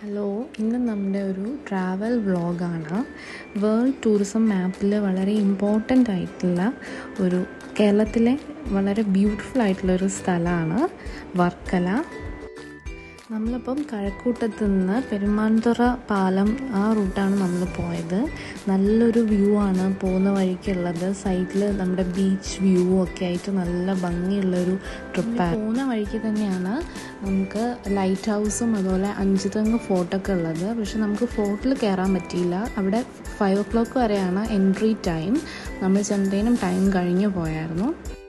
hello ഇന്ന് നമ്മുടെ ഒരു ട്രാവൽ വ്ളോഗാണ് വേൾഡ് ടൂറിസം മാപ്പിൽ വളരെ ഇമ്പോർട്ടൻ്റ് ആയിട്ടുള്ള ഒരു കേരളത്തിലെ വളരെ ബ്യൂട്ടിഫുൾ ആയിട്ടുള്ള ഒരു സ്ഥലമാണ് വർക്കല നമ്മളിപ്പം കഴക്കൂട്ടത്ത് നിന്ന് പെരുമാൻതുറ പാലം ആ റൂട്ടാണ് നമ്മൾ പോയത് നല്ലൊരു വ്യൂ ആണ് പോകുന്ന വഴിക്കുള്ളത് സൈഡിൽ നമ്മുടെ ബീച്ച് വ്യൂ ഒക്കെ ആയിട്ട് നല്ല ഭംഗിയുള്ളൊരു ട്രിപ്പാണ് പോകുന്ന വഴിക്ക് തന്നെയാണ് നമുക്ക് ലൈറ്റ് ഹൗസും അതുപോലെ അഞ്ചുതെങ്ങ് ഫോർട്ടൊക്കെ ഉള്ളത് പക്ഷെ നമുക്ക് ഫോർട്ടിൽ കയറാൻ പറ്റിയില്ല അവിടെ ഫൈവ് ഒ ക്ലോക്ക് വരെയാണ് എൻട്രി ടൈം നമ്മൾ ചെന്നതിനും ടൈം കഴിഞ്ഞു പോയായിരുന്നു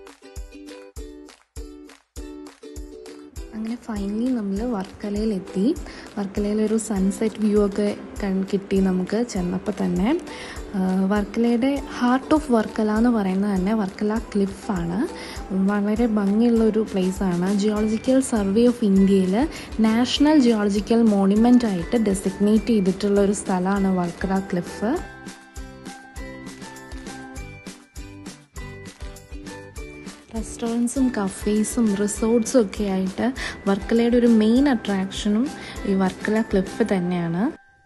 അങ്ങനെ ഫൈനലി നമ്മൾ വർക്കലയിലെത്തി വർക്കലയിലൊരു സൺസെറ്റ് വ്യൂ ഒക്കെ കിട്ടി നമുക്ക് ചെന്നപ്പോൾ തന്നെ വർക്കലയുടെ ഹാർട്ട് ഓഫ് വർക്കല എന്ന് പറയുന്നത് തന്നെ വർക്കല ക്ലിഫാണ് വളരെ ഭംഗിയുള്ള ഒരു പ്ലേസാണ് ജിയോളജിക്കൽ സർവേ ഓഫ് ഇന്ത്യയിൽ നാഷണൽ ജിയോളജിക്കൽ മോണുമെൻ്റ് ആയിട്ട് ഡെസിഗ്നേറ്റ് ചെയ്തിട്ടുള്ള ഒരു സ്ഥലമാണ് വർക്കല ക്ലിഫ് റെസ്റ്റോറൻറ്റ്സും കഫേസും റിസോർട്ട്സും ഒക്കെ ആയിട്ട് വർക്കലയുടെ ഒരു മെയിൻ അട്രാക്ഷനും ഈ വർക്കല ക്ലിഫ് തന്നെയാണ്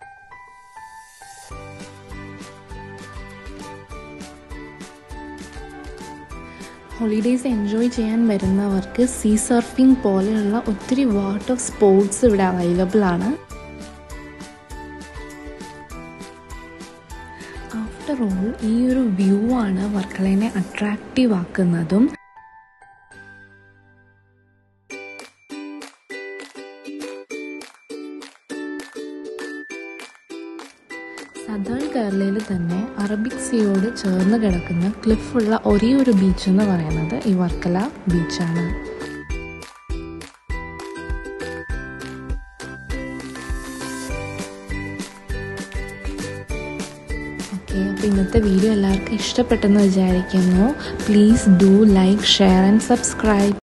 ഹോളിഡേയ്സ് എൻജോയ് ചെയ്യാൻ വരുന്നവർക്ക് സീ സർഫിംഗ് പോലെയുള്ള ഒത്തിരി വാട്ടർ സ്പോർട്സ് ഇവിടെ അവൈലബിൾ ആണ് ആഫ്റ്റർ ഓൾ ഈ ഒരു വ്യൂ ആണ് വർക്കലേനെ അട്രാക്റ്റീവ് ആക്കുന്നതും സദേൺ കേരളയിൽ തന്നെ അറബിക് സീയോട് ചേർന്ന് കിടക്കുന്ന ക്ലിഫുള്ള ഒരേ ഒരു ബീച്ച് എന്ന് പറയുന്നത് ഈ വർക്കല ബീച്ചാണ് ഓക്കെ അപ്പോൾ ഇന്നത്തെ വീഡിയോ എല്ലാവർക്കും ഇഷ്ടപ്പെട്ടെന്ന് വിചാരിക്കുന്നു please do like share and subscribe